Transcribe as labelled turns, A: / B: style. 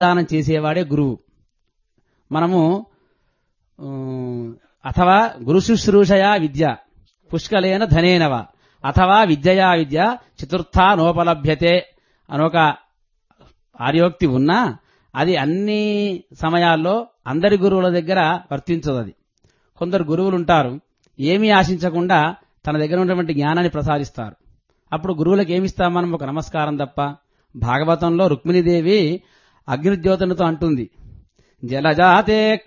A: దానం చేసేవాడే గురువు మనము ఉమ్, అథవా గురు శుశ్రూషయా విద్య పుష్కలేన ధనేనవ అథవా విద్యయా విద్య చతుర్థా నోపలభ్యతే అనొక ఆర్యోక్తి ఉన్నా అది అన్ని సమయాల్లో అందరి గురువుల దగ్గర వర్తించదు అది కొందరు గురువులు ఉంటారు ఏమీ ఆశించకుండా తన దగ్గర ఉన్నటువంటి జ్ఞానాన్ని ప్రసాదిస్తారు అప్పుడు గురువులకు ఏమిస్తాం మనం ఒక నమస్కారం తప్ప భాగవతంలో రుక్మిణీదేవి అగ్నిజ్యోతునితో అంటుంది జలజాతే